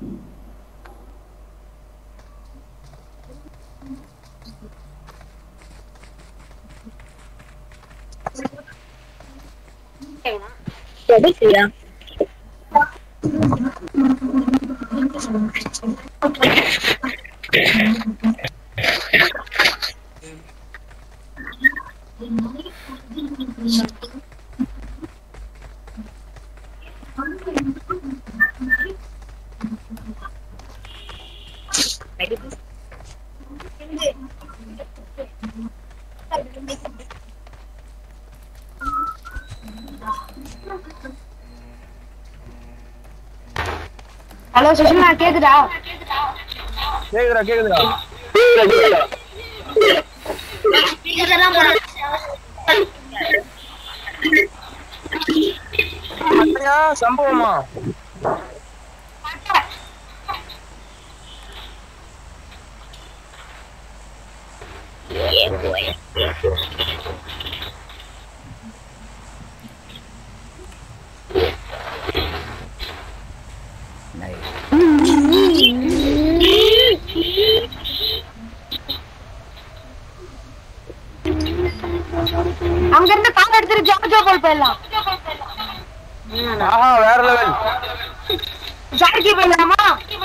எதுக்குயா hello Sushila கேக்குதா கேக்குதா கேக்குதா அப்படியா சம்பவமா அங்க இருந்து கார் எடுத்துட்டு ஜாஜா போல் போயிடலாம் ஆஹா வேற லெவல் ஜாக்கி போயிடலாமா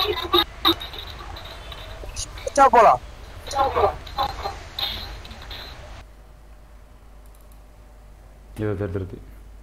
போலாம் இது தெரிஞ்சிருது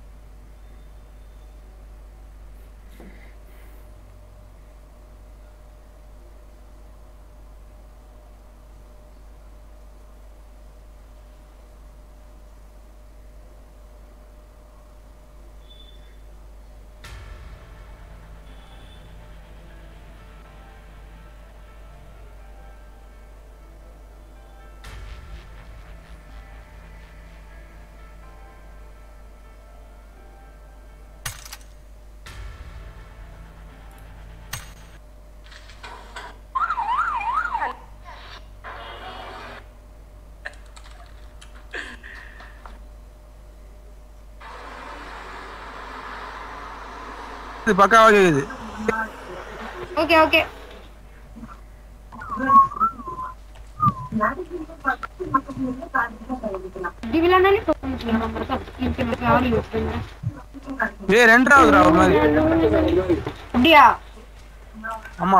இது பக்காவா கேக்குது ஓகே ஓகே டிவிலானாலே போகணும் நம்ம இருக்கோம் ஆடி வச்சுருங்க ஏய் ரெண்டாவதுடா ஒரு மாதிரி அப்படியா ஆமா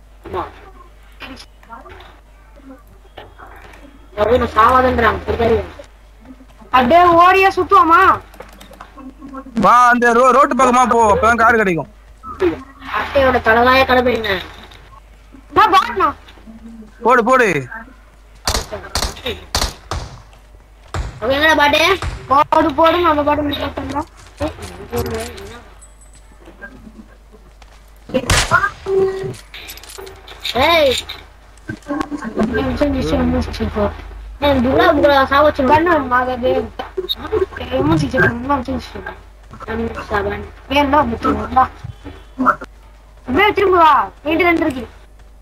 அப்படியே ஓடியா சுத்துவோமா வா அந்த ரோ ரோட்டு பக்கமா போ அப்பதான் கார் கிடைக்கும் அட்டையோட தலைவாய கிளம்பிடுங்க நான் பாட்னா போடு போடு ஓகேங்களா பாட்டு போடு போடு நம்ம பாட்டு முடிக்கலாம் ஏய் நிமிஷம் நிமிஷம் முடிச்சுக்கோ ஏய், துர்கா உங்களை சாவச்சு கண்ணு மாதது முடிச்சுக்கோ முடிச்சு சாவன் வேணும்னா முடிச்சுக்கோ அப்படியே திரும்ப வா வீட்டு ரெண்டு இருக்கு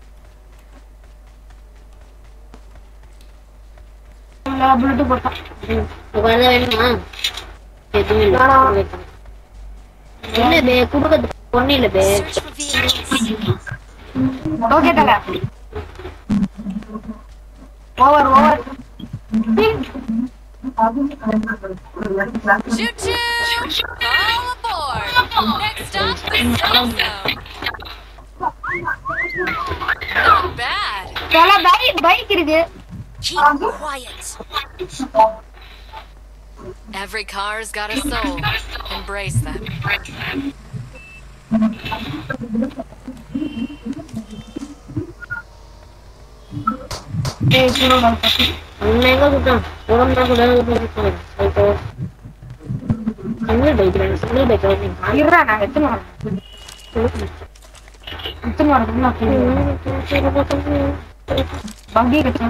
ப்ளூடூத் போட்டான் உட்கார வேணுமா எதுவும் இல்ல வேணாம். இல்ல பே குடுக்கறது பொண்ணு இல்ல பே ஓகே தல over over Choo choo! All aboard! Next stop, the Safe Zone. Not bad. தல பைக் பைக் இருக்கு Keep quiet. Every car's got a soul. Embrace them. ஏய் சொல்லுங்க அண்ணன் எங்க சுட்டான் உடம்பு கூட சுட்டான் சிங்கிள் பைக் சிங்கிள் பைக் இருடா நான் எத்தனை வரேன் எத்தனை வரேன் பங்கி கட்டி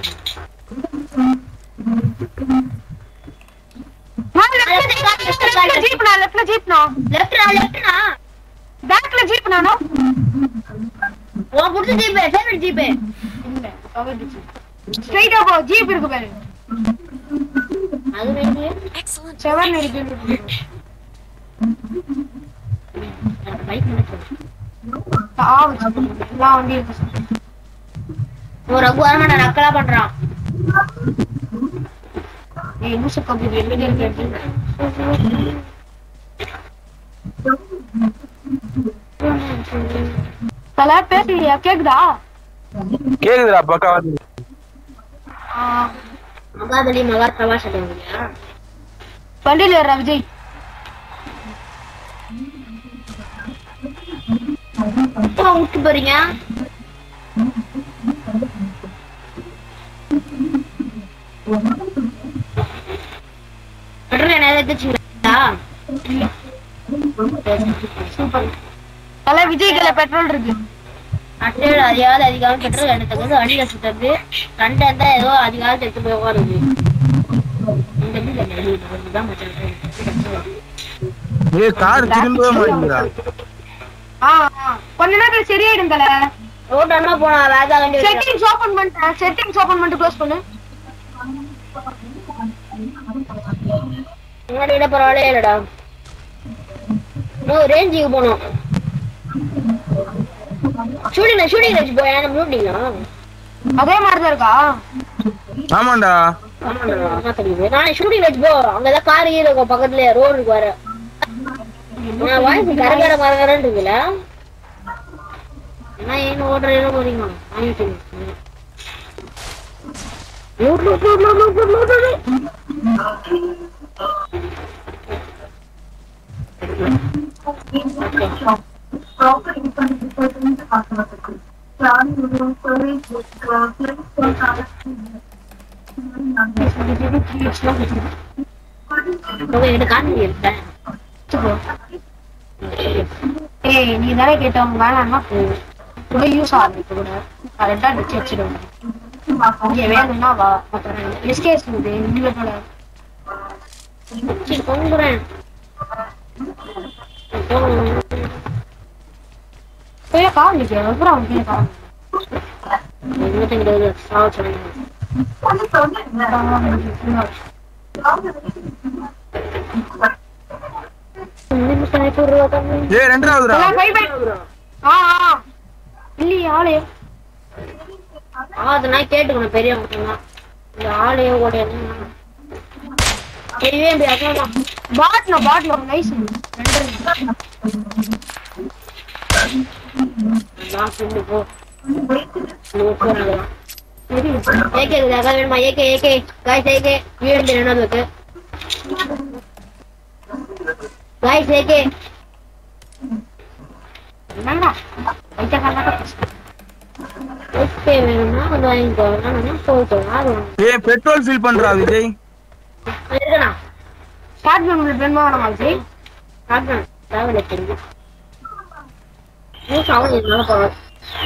ஜீப்னா லெஃப்ட்ல ஜீப்னா லெஃப்ட்ரா லெஃப்ட்ரா பேக்ல ஜீப் நானோ உன் புடிச்ச ஜீப் ஃபேவரட் ஜீப் இல்ல கவர்டுச்சு ஸ்ட்ரைட்டா போ ஜீப் இருக்கு பாரு அது வேணுமே Excellent. செவன் இருக்கு பைக் நினைக்கிறேன் ஆ வச்சு எல்லாம் வண்டி இருக்கு ஒரு ரகு வரமாட்டா நக்கலா பண்றான் ஏய் லூசு கம்பி எங்க இருக்கு தல பேசுறியா கேக்குதா கேக்குதுடா பக்கா வந்து ஆ, மகாபலி மகா பிரபா சொல்லுவீங்களா வண்டியில ஏறா விஜய் எப்போ விட்டு போறீங்க பெட்ரோல் என்ன எடுத்துச்சுங்களா சூப்பர் தல விஜய் கையில பெட்ரோல் இருக்கு அட்டையோட அதிகாவது அதிகாரம் பெட்ரோல் எடுத்துக்கிறது வண்டியில சுத்தது கண்ட இருந்தா ஏதோ அதிகாரத்தை எடுத்து போய் உட்காருது இந்த பில்ல இதுதான் மச்சான் ஏய் கார் திரும்பவே மாட்டேங்குதுடா ஆ ஆ. கொஞ்ச நேரத்துல சரியாயிடும் தல ரோட் அண்ணா போனா வேகா வண்டி வச்சு செட்டிங்ஸ் ஓபன் பண்ணிட்டேன் செட்டிங்ஸ் ஓபன் பண்ணிட்டு க்ளோஸ் பண்ணு முன்னாடி விட பரவாயில்ல இல்லடா இன்னும் ரேஞ்சுக்கு போனோம் ஷூட்டிங் ஷூட்டிங் வச்சு போய் நம்ம ஷூட்டிங்கா அதே மாதிரி தான் இருக்கா ஆமாண்டா ஆமாண்டா ஆமா தெரியுது நான் ஷூட்டிங் வச்சு போ அங்கதான் கார் கீழே இருக்கும் பக்கத்துல ரோடு இருக்கு வர நான் வாய்ஸ் கரகர மரகரன்னு இருக்குல்ல என்ன ஏன் ஓடுற ஏதோ போறீங்க வாங்கிட்டு loot loot loot loot loot loot loot என்கிட்ட காணொலி இருக்கேன் ஏய் நீ தானே கேட்டவங்க வேணாம்னா போ கூட யூஸ் ஆகுது இப்போ கூட கரெக்டா வச்சு வச்சிடுவோம் இங்க வேணும்னா வா அப்புறம் எஸ்கேஸ் இது இன்வெர்ட்டோட சரி, பொங்குறேன் போய் காமிக்க அப்புறம் அவங்க கேட்கறாங்க இருபத்தி இருபது சாவ சொல்லுங்க ஏய் ரெண்டாவதுடா பை பை ஆ ஆ இல்லையே ஆளே ஆகுதுன்னா கேட்டுக்கணும் பெரிய மட்டும்தான் இந்த ஆளையே ஓட தெரியவே முடியாது பாட்ல பாட்ல நைஸ் நான் சொல்லு போ ஏகே அக்கா வேணுமா ஏகே ஏகே காய்ஸ் ஏகே வீடு என்ன இருக்கு காய்ஸ் ஏகே என்னடா வைத்தக்காரனா ஓகே வேணும்னா வந்து வாங்கிக்கோ வேணும்னா போட்டோம் அது வாங்க ஏய் பெட்ரோல் ஃபில் பண்றா விஜய் இருக்கணா ஸ்டார்ட் பண்ண வேணுமா வேணாமா விஜய் காட்டுறேன் டிராவல் தெரியும் நியூஸ் அவன் என்னால போவேன்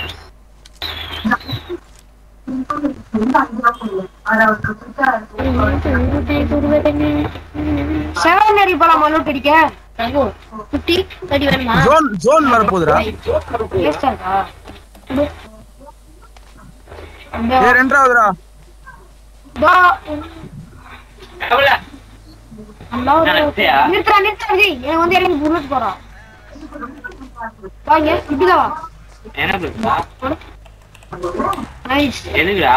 செவன் அடி போலாம் மலூட் அடிக்க ரகு ஃபிஃப்டி தேர்ட்டி வேணுமா ஜோன் ஜோன் வரப்போகுதுடா வேஸ்டா இருக்கா ஏய் ரெண்டாவதுடா தோ நல்லா ஒரு நிறுத்துறா நிறுத்துறா விஜய் எனக்கு வந்து எனக்கு புல்லட் போறான் வாங்க இப்படிதான் வா எனக்குப்பா நைஸ் எதுக்குடா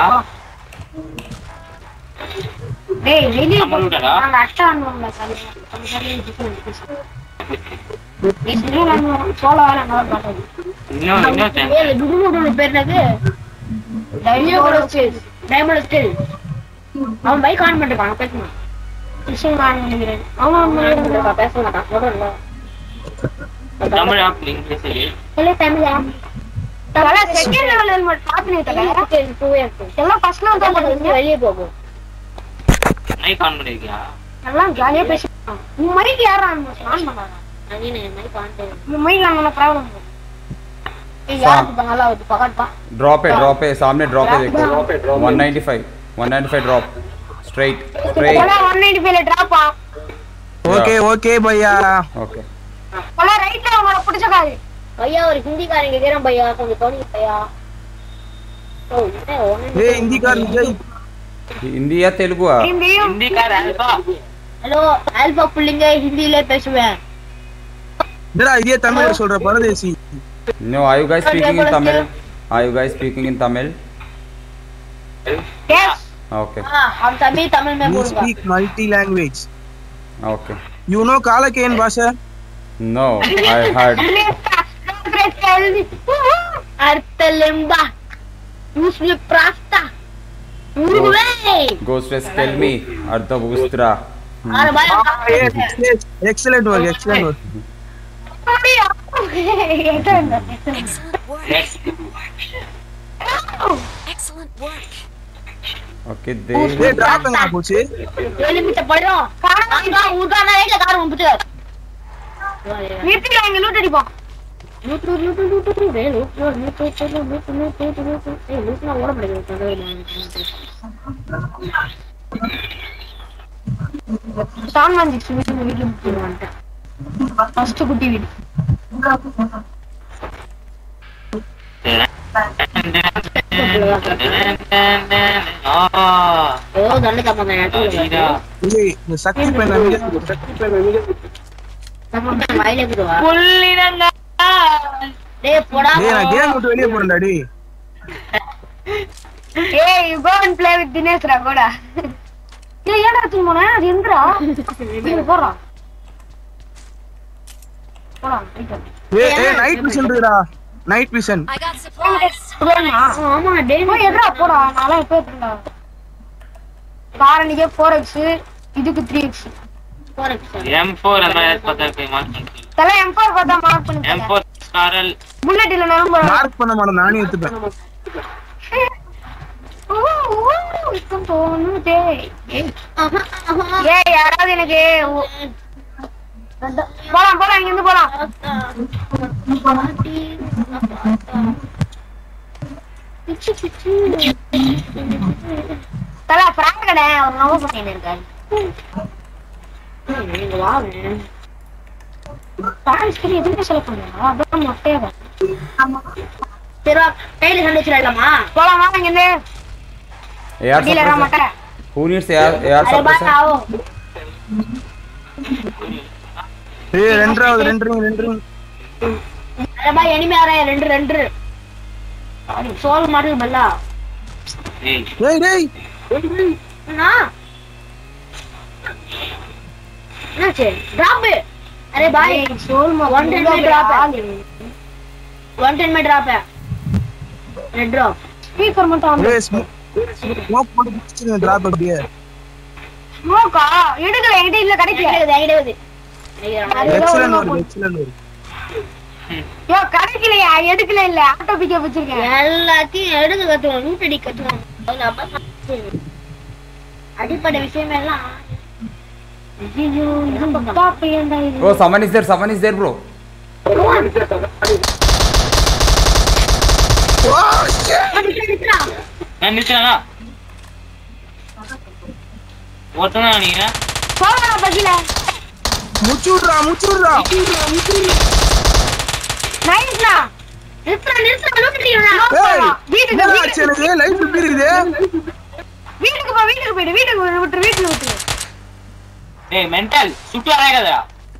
டேய் வெளிய நம்ம விடடா? நாங்க அட்டா அனுவங்கள கதை அந்த கதையை டிஃபரண்ட் நீ சொல்லு நான் சோலா வேலை நல்லா பார்த்தது இன்னும் இன்னும் ஏய் டுடுமுடு பேர் என்னது டைமண்ட் ஸ்டில் டைமண்ட் ஸ்டில் அவன் பைக் ஆன் பண்ணிருக்கான் பேசணும் விஷயம் நான் நினைக்கிறேன் அவன் பேச மாட்டான் சொல்றேன்ல தமிழ் ஆப் லிங்க் பேசுது இல்ல தமிழா தல செகண்ட் லெவல் ஹெல்மெட் பாத்துனே தல எல்லாம் ஃபர்ஸ்ட் லெவல் தான் பண்ணுவீங்க வெளியே போகும் மைக் ஆன் பண்ணிருக்கியா எல்லாம் ஜாலியா பேசிட்டான் உன் மைக் யாரா ஆன் பண்ணாங்க அங்கே மைக் ஆன் உன் மைக் நான் ப்ராப்ளம் யாருக்கு நல்லா வருது பகாட்டா ड्रॉप है ड्रॉप है सामने ड्रॉप है देखो 195 195 drop straight straight one ninety ஃபைவ்ல டிராப் ஆ ஓகே ஓகே பையா ओके பல ரைட்ல அவங்கள பிடிச்ச காரு பையா ஒரு ஹிந்திக்காரங்க கேக்குறேன் பையா கொஞ்சம் கவனிங்க பையா ஓ என்ன ஒண்ணு ஏய் இந்திக்கார் விஜய் हिंदी या तेलुगु आ இந்தியும் ஹிந்திக்கார அல்பா ஹலோ ஆல்பா புள்ளிங்க ஹிந்தியில பேசுவேன் என்னடா இதே தமிழ்ல சொல்ற பரதேசி No, are you guys speaking in Tamil? Are you guys speaking in Tamil? Yes. Okay, हाँ हम सभी तमिल में We बोलूंगा speak multi language. okay. You know Kalakayan Basha? No, I heard. Artelimba Usli Prasta Uruguay Ghost Race, tell me. Ardha Bustra. अरे भाई Ah, yes, yes. Excellent work, excellent work. Excellent work. Next. Excellent work. Okay, Hey, they. drop எங்க போச்சு ஏழு metre படிடும் அங்க ஊர்கான ரேட்ல car வந்துட்டு நிறுத்திக்கலாம் இங்க loot அடிப்போம் நூற்று நூற்று நூற்று டேய் நூற்று நூற்று நூற்று நூற்று நூற்று நூற்று ஏய் நூற்றுனா ஓட முடியாது செவன் ஒன் சிக்ஸ் வீட்டு வீட்டுல முக்கியமான்ட்டேன் ஃபர்ஸ்ட் குட்டி வீடு Ah, ஓ தண்ணி தப்பாங்க Adira. ஏய், இந்த சக்தி பையன் அமைதியா இரு, சக்தி பையன் அமைதியா இரு. வயலே குடுவா புள்ளினங்க. டேய் போடா டேய், நான் கேம் விட்டு வெளியே போறேன்டா டேய் ஏய் you go and play with Dinesh ராகோடா ஏய் ஏடா தூங்க போனே அது எங்கடா இங்க போறோம் போலாம் போயிட்டு வரலாம். ஏய் ஏய் நைட் விஷன் இருக்குடா night vision I got supplies. போலாமா? ஆமா டேய் போய் எதுடா போடா நான்லாம் எப்போ எடுத்துடா காரணிக்கே ஃபோர் எக்ஸ் இதுக்கு த்ரீ எக்ஸ் போறேன் M4 அந்த மாதிரி பார்த்தா போய் mark பண்ணு. தலை எம் ஃபோர் பார்த்தா மார்க் பண்ணி M4 Scarl. புல்லட் இல்லைனாலும் போடா. மார்க் பண்ண மாட்டேன் நானே எடுத்துப்பேன் ஊ, ஊ, இப்ப தோணுதே. ஏய் யாராவது எனக்கு ஊ- போலாம் போலாம் இங்க இருந்து போலாம் தல பிராங்க் கடை ஒரு நோவு பண்ணிட்டு இருக்காரு நீங்க வாங்க பிராங்க் சரி எதுவுமே சொல்ல பண்ணுங்க அதான் மொட்டையா சரி வா கையில சண்டை வச்சிடலாமா போலாம் வாங்க இங்க இருந்து AR அடியில suppressor. மொட்டை Who needs AR, AR अरे बात suppressor? आओ ஏய் ரெண்டாவது ரெண்டு ring, ரெண்டு ring. अरे भाई एनिमी आ रहे हैं ரெண்டு ரெண்டு சோல் மாட்டு பல்லா ஏய், டேய் டேய் என்ன என்னாச்சு டிராப் अरे भाई சோல் वन टेन में ड्रॉप है वन टेन में ड्रॉप है रेड ड्रॉप ஸ்பீக்கர் மட்டும் ஆன் ஏய் ஸ்மோக் போட்டு பிடிச்சிருங்க டிராப் அப்படியே ஸ்மோக்கா எடுக்கல என்கிட்ட இல்ல கிடைக்கல கிடையாது எக்ஸலன்ட் ஒரு எக்ஸலன்ட் ஒரு யோ கிடைக்கலையா எடுக்கல இல்ல ஆட்டோ பிக்கப் வச்சிருக்கேன் எல்லாத்தையும் எடுக்க கத்துவோம் நூட்டடி கத்துவோம் அதுல அப்ப அடிப்படை விஷயம் எல்லாம் ஐயோ இது முட்டா பையன்டா இது Bro, someone is there, someone is there, bro. நான் நிறுத்தினா ஒருத்தனா நீங்க போடா பக்கில முச்சு விட்றா முச்சு விட்றா நைஸ்டா நிறுத்துறா நிறுத்துறா நூட்டடிடா ஏய் வீட்டுக்கு என்னடா வீட்டுக்கு ஆச்சு எனக்கு லைஃப் இப்படி இருக்குது வீட்டுக்கு போ வீட்டுக்கு போயிடு வீட்டுக்கு போயிடு, விட்டுரு வீட்டுல விட்டுரு ஏய் மென்டல் சுட்டு வராய் கதா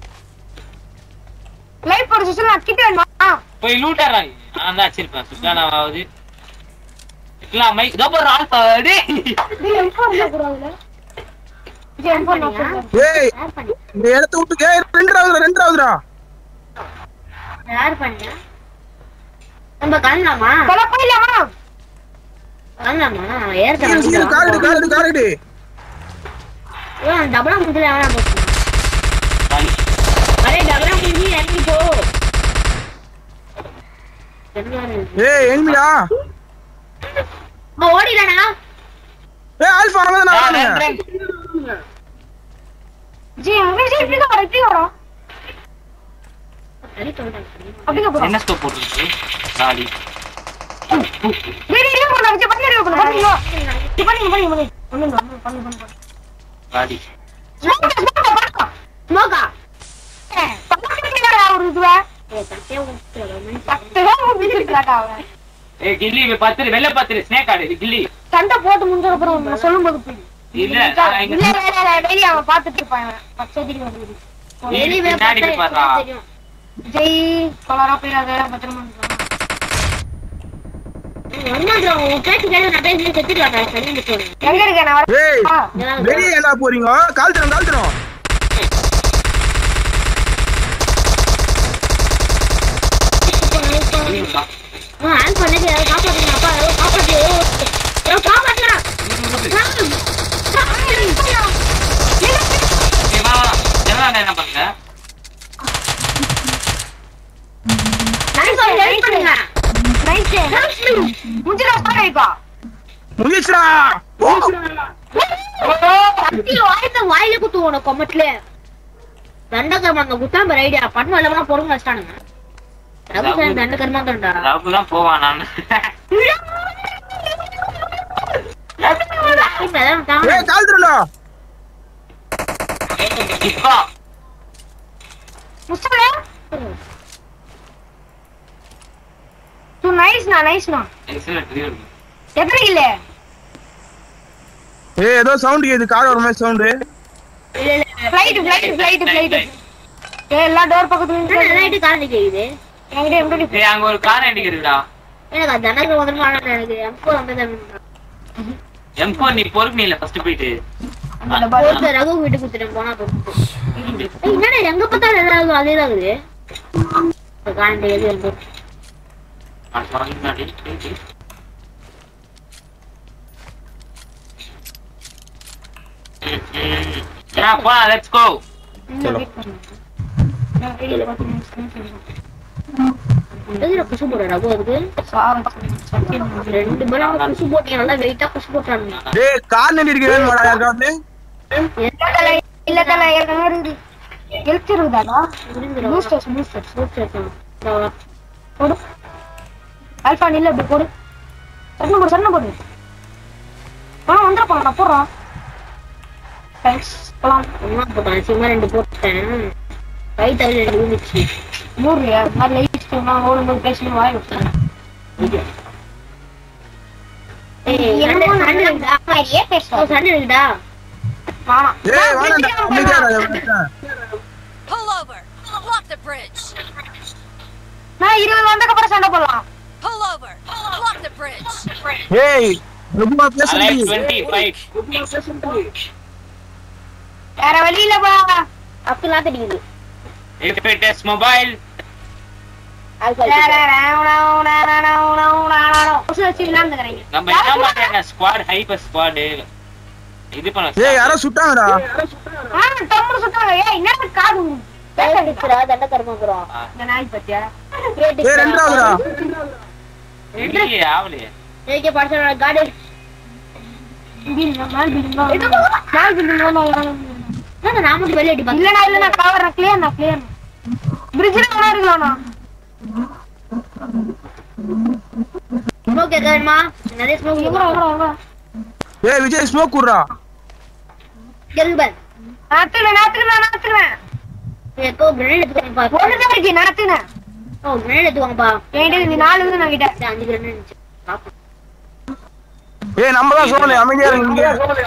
லைஃப் போட சுசல் நான் கிட்ட வேணுமா போய் லூட்டறா நான் தான் வச்சிருப்பேன் சுட்டானாவது இல்லாம இதோ போற ஆல்பா டேய் நீ எம்போ இல்ல கூடாதுல இது எம்போ நான் சொல்றேன் ஏய் இந்த இடத்த விட்டு ஏய் ரெண்டாவதுடா ரெண்டாவதுடா யார் பண்ணியா நம்ம கண்ணலாமா கொலை போயிடலாமா கண்ணலாமா கீழே ஏற்கனவே காரடி காரடி காரடி டபுளா முடிஞ்சு வேணாம் போச்சு காலி. அரே டபுளா முடிஞ்சு இறங்கி போ என்ன ஏய் எங்கடா ஓடிடா ஏய் ஆல்பா அவன் ஆ, நான் ரெண்டு, ரெண்டு. ஜி அங்க ஜி இப்படி வரோம் இப்படி வரோம் அப்படிங்க போறோம் என்ன ஸ்கோப் போட்டுருக்கு காலி வீடு வீடு போறோம் ஜி பண்ணி பண்ணி பண்ணி ஜி பண்ணி பண்ணி பண்ணி பண்ணுங்க பண்ணி பண்ணி பண்ணி காலி ஸ்மோக் ஸ்மோக் ஸ்மோக்கா ஒரு இதுவா பத்து தான் வீட்டுக்கு அவன் ஏய் கில்லி இவன் பத்துரு வெள்ள பத்துரு ஸ்னேக் ஆடு கில்லி சண்டை போட்டு முடிஞ்ச அப்புறம் நான் சொல்லும்போது புரியும். இல்ல இல்ல நான் இங்க இல்ல இல்ல வெளிய அவன் பாத்துட்டு இருப்பான் அவன். பச்சை திரி வந்து வீடு பின்னாடி போய் பாருடா. தெரியும் ஜெய் கொலரா போயிடாத பத்திரமா இருந்துக்கோ. ஒன்னாவது உன் பேச்சு கேட்டு நான் பேசி செத்துட்டு வரேன் சரின்னு சொல்லுங்க எங்க இருக்க நான் வரேன் ஏய் ஆ, வெளியே என்ன போறீங்க கால்த்துறோம் கால்த்துறோம் ஆன் பண்ணது யாரும் காப்பாத்துங்க அப்பா யாரோ காப்பாத்து யாரோ காப்பாத்துறா ஏய், வா, வா. ஜனநாதன் என்ன பண்ணுங்க ஹெல்ப் பண்ணுங்க nice. முடிஞ்சிடா, start ஆயிக்கோ. முடிச்சுடா கத்தி வாய்த்த வாயில குத்து உனக்கு கொமட்ல தண்டகர்மா அந்த குத்தாம்பர் ஐடியா பண்ண எல்லாம் பொறுங்க வச்சிட்டானுங்க ரகு சார் தண்டகர்மா தண்டா ரவுக்கு தான் போவான் நான் ஏய் கால்த்துறா இப்போ முடிச்சிடா. தூ, nice ண்ணா, nice ண்ணா. எக்ஸலண்ட் எத்தனை கில்லு? ஏய் ஏதோ சவுண்ட் கேக்குது கார் ஒரு மாதிரி sound Flight, flight, flight, flight. ஏய், எல்லா door பக்கத்துலயும் நின்னு நைட்டு காரணி கேக்குது என்கிட்ட M24 ஏய் அங்க ஒரு கார் அடிக்கிறதுடா எனக்கு அந்த தண்டகர் வந்துருமா எனக்கு எம்போ வந்து எம்போ நீ பொறுப்பு இல்ல ஃபர்ஸ்ட் போயிட்டு அந்த டப்பா. ஒருத்தர் ரகு வீட்டுக்கு குத்துட்டு போனா போட்டு ஏய், என்னடா எங்க பார்த்தாலும் எல்லாரும் அதே தான் இருக்குது காரணம் எது எம்போ அடுத்த வாரம் முன்னாடி ஏன் போலாம் லெட்ஸ் கோ चलो எதுல குசு போடுற ரகு அதுக்கு ரெண்டு பேரும் அவங்க குசு போட்டீங்க நல்லா வெயிட்டா குசு போட்டானுங்க டேய் கார் நடி இருக்க வேணுமாடா யாருக்காவது இல்ல தல, இல்ல தல, ஏற்கனவே இருக்குது. Health இருக்குதாடா? முடிஞ்சிடும் Boosters, boosters. இந்த போடு. ஆல்பா நில்லு, அப்படி போடு. சரண போடு, சரண போடு. ஆ, வந்துட போலாம், நான் போடுறேன். Thanks. போலாம். ஒண்ணா போட்டான் சும்மா ரெண்டு போட்டேன் கை தவிர ரெண்டு விழுந்துச்சு நூறுலையா? இந்த மாதிரி light சொன்னா ஓடும்போது பேசணும், வாய் விட்டுறேன். ஏய் சண்டை சண்டை இருக்குடா ஓ, சண்டை இருக்குடா வேணாம். ஏய் வேணாம்டா அமைதியா இரு. Pull over. Block the bridge. நான் இருபது வந்ததுக்கு அப்புறம் சண்டை போடலாம் Pull over. Block the bridge. ஏய் ரொம்ப அலைட் பேசுறீங்க டுவெண்ட்டி ஃபைவ் வேற வழி இல்லப்பா அப்படிலாம் தெரியுது இஃப் இட் இஸ் மொபைல் நம்ம என்ன பண்றாங்க ஸ்குவாட் ஹைப்பர் ஸ்குவாட் இது பண்ண ஏய் யாரோ சுட்டாங்கடா அடிச்சுடா தண்டை கருமாக்குறோம் ஏய் ரெண்டாவதுடா இல்லையே ஆவலையே ஏகே படிச்சோட காடு என்ன நான் மட்டும் வெளியே அடி பார்த்தேன் இல்லண்ணா இல்லண்ணா கவர் கிளியர் நான் கிளியர் பிரிட்ஜ்ல வேணா இருக்கலாம்ண்ணா ஸ்மோக் எங்க வேணுமா நிறைய ஸ்மோக் எவ்வளோ எவ்வளோ எவ்வளோ ஏய் விஜய் ஸ்மோக் குடுறா கெல்பன் நாத்துவேன் நாத்துவேன் நாத்துவேன் எப்போ கிரனேட் எடுத்துக்கோங்கப்பா ஒண்ணுதான் இருக்கு நாத்துனேன் ஓ கிரனேட் எடுத்துக்கோங்கப்பா என்கிட்ட இந்த நாலு வந்து நான் கிட்ட இந்த அஞ்சு கிரனேட் இருந்துச்சு பாப்போம் ஏய் நம்ம தான் சொல்லணும் அமைதியா இருங்க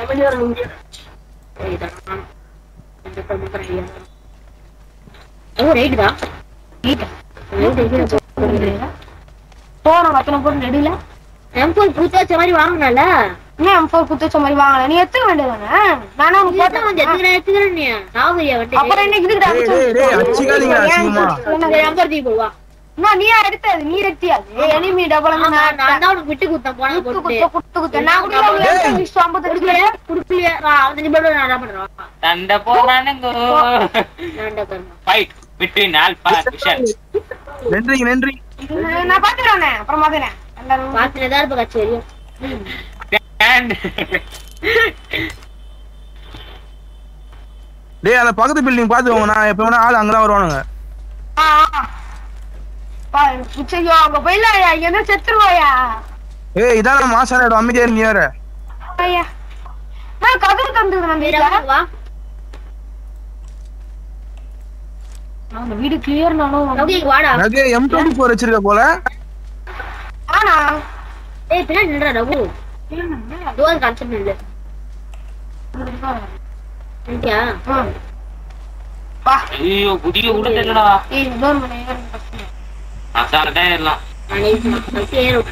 ஏய், இதான் நானும். இந்த பக்கம் போறேன் ஐயா. ஓ ரைட்டுடா போனோம் அத்தனை போட்டு நெடுல எம்போல் பூத்து வச்ச மாதிரி வாங்கினல இன்னும் எம் ஃபோர் குத்து வச்ச மாதிரி வாங்கல நீ எத்துக்க வேண்டியதானே நானும் உனக்கு போட்டா வந்து போட்டேன் எடுத்துக்கிறேன் எடுத்துக்கிறேன் நீ சாவரியா வந்து அப்புறம் என்ன இதுக்கு டேய் டேய் டேய் அடிச்சுக்காதீங்க அசிங்கமா நம்பர் தீ போடுவா நான் நீ எடுத்தது நீ எடுத்தியாது எனிமி டபுள் நான் நான் தான் உனக்கு விட்டு கொடுத்தேன் போன குத்து போட்டு குத்து குத்து குத்து நான் கூட டேய். ஐம்பத்தெட்டு குடுக்கலையா குடுக்கலையா அந்த நிமிடம் நான் என்ன பண்றேன் சண்டை போறானுங்க நான் karma fight between alpha vision நன்றி நன்றி நான் பாத்துறேன் அப்புறம் பாத்துறேன் எல்லாரும் பாத்துல தான் இருப்ப கச்சேரியும் அண்ட் டேய் அந்த பக்கத்து பில்டிங் பாத்துக்கோங்க நான் எப்ப வேணா ஆள் அங்கதான் வருவானுங்க ஆ, ஆ. பா, ஐயோ, அங்க போயில என்ன செத்துருவாயா ஏய் இதான் மாசான இடம் அமைதியா இருங்க வேற ஐயா நான் கதவு தந்துது நம்ம வீட்டுல வா அந்த வீடு கிளியர் நானும் ஓகே வாடா நகை எம் டுவெண்ட்டி ஃபோர் வச்சிருக்க போல ஆனா ஏய் பின்னாடி நின்றா ரகு டோர் கான்செப்ட் இல்ல நின்றியா வா ஐயோ குடிக்க கூட தெரியலடா ஏய் டோர் பண்ணி ஏறுங்க first. அசால்ட்டா ஏறலாம் ஏறும்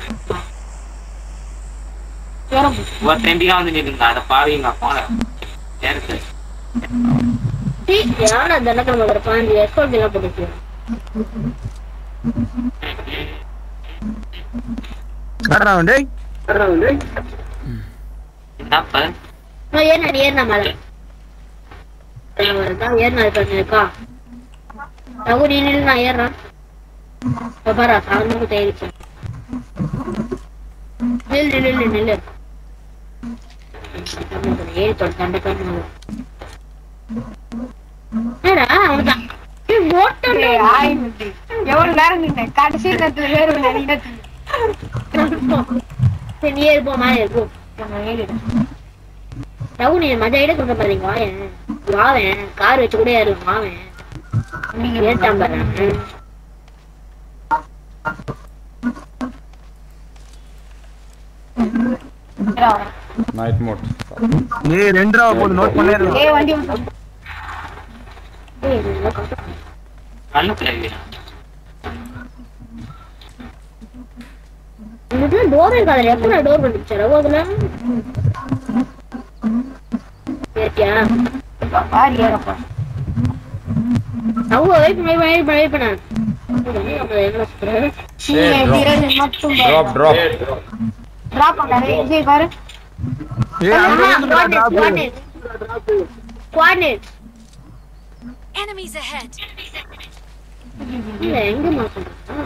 ஏறும். ஒரு ட்ரெண்டிங்கா வந்து நின்றுங்க அட பாவீங்க போல ஏறது யாரா தண்டக்கிழமை ஒரு பாஞ்சு எஸ்கோட் எல்லாம் போட்டுச்சு காட்டுறா டேய் என்னப்ப நான் ஏறினா நீ ஏறினா மேல வருதா ஏறினா இருக்க இருக்கா ரகு நீ நில்லு நான் ஏறுறேன் இப்ப பாரா சாதனமும் தேடிச்சு நில்லு நில்லு நில்லு ஏறி தொட தண்டக்கிழமை என்னடா அவனுதான் ஏய், ஓட்டம் ஏய், ஆய் முட்டி. எவ்வளவு நேரம் நின்ன கடைசி நேரத்துல வேறு நினைக்கிட்டு சரி நீ ஏறி போ மேலே ஏறி போ ரகு நீ மஜா இட சொல்ற பாருங்க வாயன் வாவேன் கார் வச்சு கூட ஏறலாம் வாவேன் நீங்க ஏற்றாம பாரு நைட் மோட் ஏய் ரெண்டு ரூபா போட்டு நோட் பண்ணிடலாம் ஏய் வண்டி விட்டு. ஏய், நல்லா காட்டு. நல்ல பிள்ளைங்க உனக்கு டோர் இருக்காது எப்ப நான் டோர் வந்துச்சு ரகு அதுல ஏற்றியா பாரு ஏறப்பா ரகு வெயிட் பண்ணி வெயிட் பண்ணி வெயிட் பண்ண என்ன சொல்ற சீனியை பிறகு மட்டும் ட்ராப் ட்ராப் டிராப் பண்ணாரு விஜய் பாரு ஏய் அங்க இருந்து drop. Coordinate Enemies ahead. இல்ல எங்க மாத்தணும்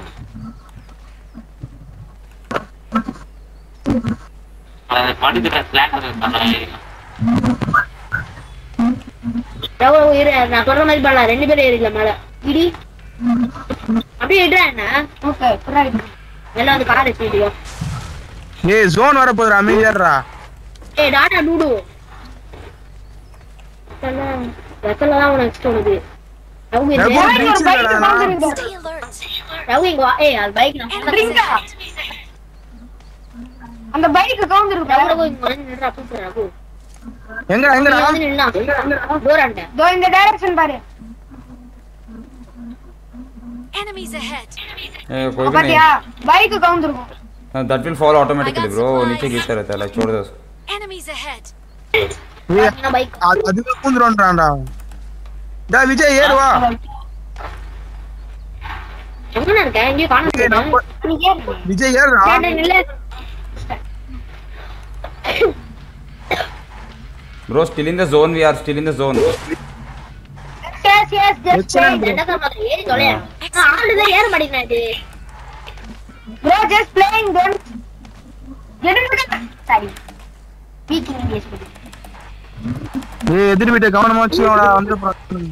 அதை படுக்கிற ஸ்லாட்டர் பண்ண ரகு இரு நான் சொல்ற மாதிரி பண்ணலாம் ரெண்டு பேரும் ஏறிக்கல மேல இடி அப்படியே இடுறா என்ன ஓகே பின்னாடி எல்லாம் வந்து கார் வச்சுட்டியோ ஏய் ஜோன் வர போதுடா அமைதியாடுறா ஏய் டாடா டூடு வெத்தல தான் உனக்கு நெக்ஸ்ட் உனக்கு ரகு இரு. ரகு, ஏய், ஒரு பைக் வாங்குறீங்க Stay alert. ரகு இங்க வா ஏய் அது பைக் நான் Enemies ahead. அந்த பைக் கவுந்துருக்கு ரகு ரகு இங்க வந்து நின்றா கூப்பிடு ரகு எங்கடா இங்க எங்கடா வந்து நின்னா டோராண்ட இதோ இந்த டைரக்ஷன் பாரு Enemies ahead. ए कोई भी பாத்தியா பைக் கவுந்துருக்கும் नहीं that will fall automatically bro नीचे गिरता रहता है लाइक छोड़ दो उसको Enemies ahead. ஏய், பைக் அது- அதுவே பூந்துருவான்றான்டா டா விஜய் ஏறுவா எங்க இருக்க எங்கேயும் காண ஏய், நம்ம- நீ ஏறு விஜய் ஏறுடா நில்லு bro still in the zone we are still in the zone yes yes just Excellent. தண்டக்கா மாதிரி ஏறி தொலையா நான் ஆளுதான் ஏற மாட்டேங்கிறாரு ப்ரோ ஜஸ்ட் பிளேயிங் டோன்ட் எடுங்க சரி வீக் இங்கிலீஷ் படி ஏய் எதிர் வீட்டை கவனமா வச்சுக்கோடா வந்து போறான்.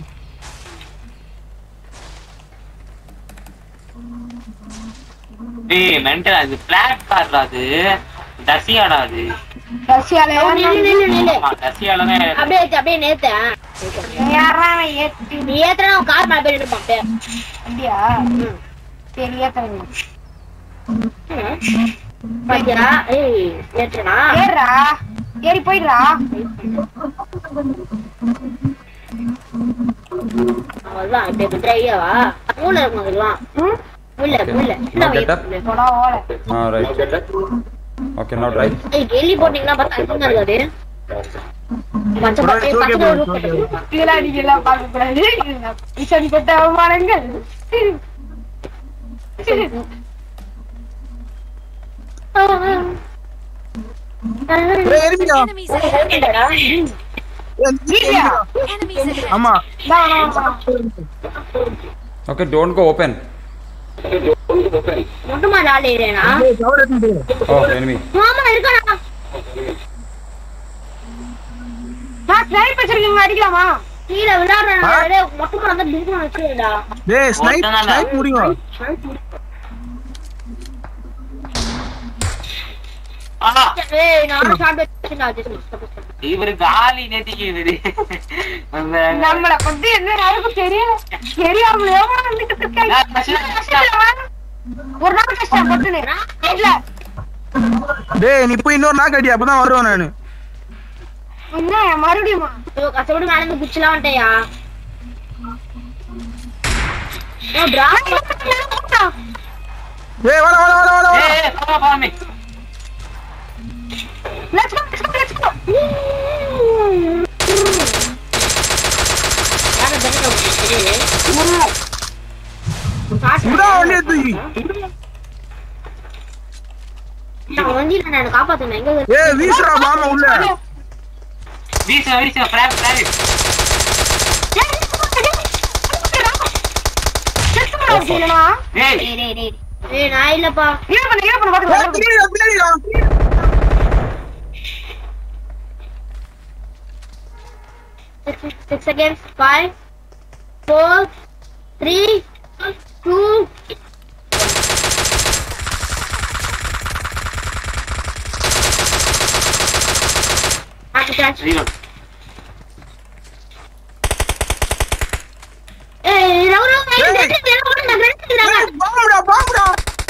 டேய் மென்டல் அது பிளாட் கார்டா அது டசியாடா அது ரஷ்யால நில்லு நில்லு நில்லு ஆமா டசியால தான் அப்படியே வச்சு அப்படியே நேத்த யாரா ஏத்தி நீ ஏத்துனா உன் கார் மேல போய் இருப்பான் அப்படியே அப்படியா சரி ஏத்துறேன் பாத்தியா ஏய் ஏற்றுனா ஏறுடா ஏறி போயிடுறா அவ்வளவுதான் இப்படி பத்திர ஐயாவா மூளை இருக்கும் அதெல்லாம் ம் மூளை மூளை Now get up. போடா ஓலை हाँ राइट ओके नॉट राइट ஏய் கெல்லி போட்டீங்கன்னா பார்த்தா அசிங்கமா இருக்காது மச்ச பாத்து Okay, பக்கத்துல ஒரு okay, room okay. இதெல்லாம் நீங்க எல்லாம் பார்க்க கூடாது மிஷன் பட்ட அவமானங்கள் ஏய், எரிமிடா. Enemies ahead. இல்லடா. ஏய், வீடியா Enemies ahead. ஆமா தான் தான், தான். ओके डोंट गो ओपन மொட்டமா ஆள் ஏறியனா ஏய், cover எடுத்துட்டு போ. ओह एनिमी மாமா இருக்கானா நான் ஸ்னைப் வச்சிருக்கீங்க அடிக்கலாமா கீழே விளையாடுறாங்க மொட்டமா வந்து பிடிக்கணும் வச்சுடா டேய் ஸ்னைப் ஒருத்தனால. ஸ்னைப் முடியும் ஆனா ஏய் நானும் ஷார்ட் வச்சுடா ஜஸ்ட் இவரு காலி நேத்திக்கு இவரு அந்த நம்மள பத்தி என்ன யாருக்கும் தெரியல தெரியாம எவ்வளவு வந்துட்டு இருக்காங்க ஒரு நாள் கஷ்டம் பட்டுனு இல்ல டேய் நீ போய் இன்னொரு நாக்கு அடி அப்பதான் வருவேன் நானு என்ன மறுபடியுமா கஷ்டப்பட்டு மேல இருந்து குச்சிலாம் வந்துட்டேயா ஏய் வாடா வாடா வாடா வாடா வாடா. ஏய் ஏய் follow follow me. யாரை தண்டனை உங்களுக்கு தெரியுது? விடா வண்டியை தூக்கி நான் வண்டியில நான் காப்பாத்துனேன் எங்க இருக்கு? ஏய் வீசுடா மாமா உள்ள வீசு வீசு ஃபிளாஷ் ஃபிளாஷ் ஏய் டேய், டேய், டேய். ஏய், நான் இல்லப்பா ஏய், பின்னாடிடா, பின்னாடிடா. Six, six seconds. Five, four, three, two. Catch, catch. reload. ஏய், ரவு, ரவு, ஏய், ஏய். ரெண்டு பேரும் ஓடுங்க, ரெண்டு பேரும் ஏய், ஓடுங்க. பாம்புடா பாம்புடா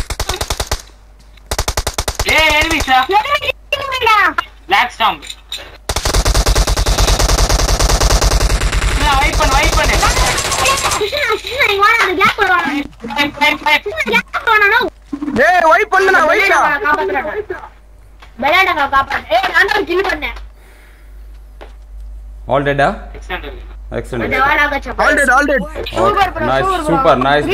ஏய் enemies டா. Black Storm. wait பண்ணு wait பண்ணு கிருஷ்ணா, கிருஷ்ணா, இங்க வாடா, அந்த gap உள்ள வாடா. Wait, wait, wait. Krishna, gap உள்ள வாடா, no. ஏய் வைப் பண்ணுடா வைப்டா விளையாட காப்பாத்துறாடா. விளையாட காப்பாத்து. ஏய், நான் தான் kill பண்ணேன். ஆல் டெட்டா Extended. அந்த எக்ஸலண்ட் வாடா, கச்சா. All dead all dead nice super nice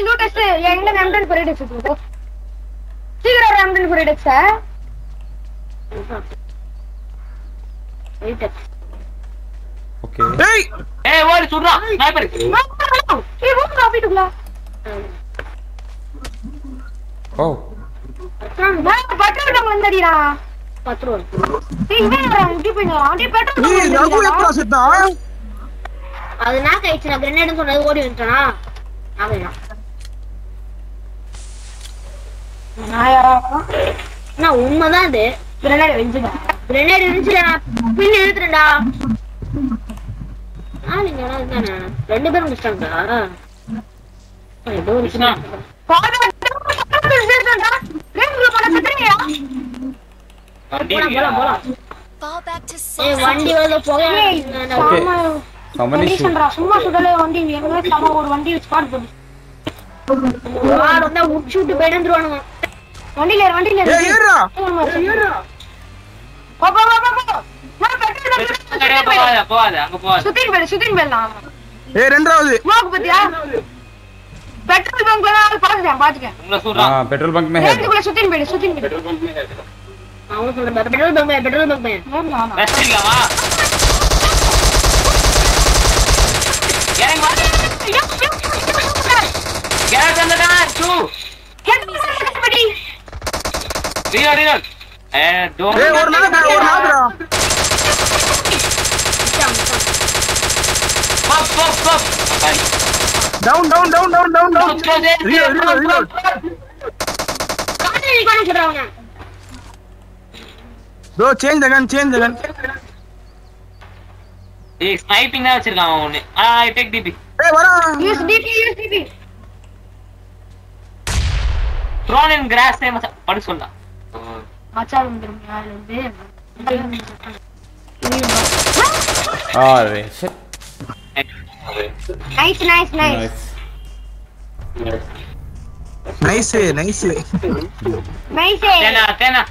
Wait. Okay ஏய் ஏய் ஓடி சுடுறா ஸ்னைப்பர் ஓ பத்து ரூபா. ஏய் ரகு எப்படா செத்தான் அது நான் கழிச்சு நான் கிரனேட் சொன்னது ஓடி வந்துட்டானா அவன் நான் உண்மைதான் இது கிரனேட் இருந்துச்சுடா பின் எடுத்துட்டா ஆ நீங்க வேணா இதுதானே ரெண்டு பேரும் முடிச்சிட்டாங்களா ஏதோ ஒரு கிருஷ்ணா. வண்டி போலாம் போலாம் போலாம் Fall back to ஏய் six. வண்டி வந்து போக ஓகே சமனி சும்மா சுடல வண்டி எங்க நம்ம ஒரு வண்டி ஸ்பாட் போடு ஆள் வந்தா உச்சி விட்டு போயிட்டு வந்துருவானுங்க வண்டியில ஏறு, வண்டியில ஏறு. ஏய் ஏறுடா போ, போ, போ, போ, போ. நான் பெட்ரோல் பங்க்ல கிடையாது, போகாத போகாத அங்க போகாத சுத்தின் போயிடு சுத்தின் போயிடலாம் ஏய் ரெண்டாவது ஸ்மோக் பத்தியா பெட்ரோல் பங்க்ல நான் பாத்துட்டேன் பாத்துட்டேன் உங்களை ஆ சுடுறான் பெட்ரோல் பங்க் மே ஹெட் ரேஞ்சுக்குள்ள சுத்தின் போயிடு சுத்தின் போயிடு அவன் சொல்றேன் பெட்ரோல் பங்க் பையன் பெட்ரோல் பங்க் பையன் ஏறுடா, ஆமா. ரெஸ்ட் இல்லாமா இறங்கி வா Get on the car, two. Reload, reload. Eh, don't. ஏய் ஒரு நாள் ஒரு நாள்டா Pop, pop, pop. Sorry. Down down down down down down Pop, pop, eh, Reload, reload, pop, reload. pop. காலையில நிக்கணும் சொல்றாங்க bro change the gun change the gun ஏய், sniping தான் வச்சிருக்கான் அவன் ஒண்ணு. ஆ, I take DP. ஏய் வரா use DP use DP Thrown in grass, eh, மச்சான். படுக்க சொல்லலாம். மச்சான் வந்துரும் யாரு வந்து ஆ ரே shit nice nice nice nice nice nice nice தேனா, தேனா.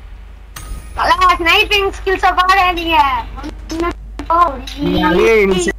நல்லா ஸ்னைப்பிங் ஸ்கில்ஸ் பாரு நீங்க ஏய் நீ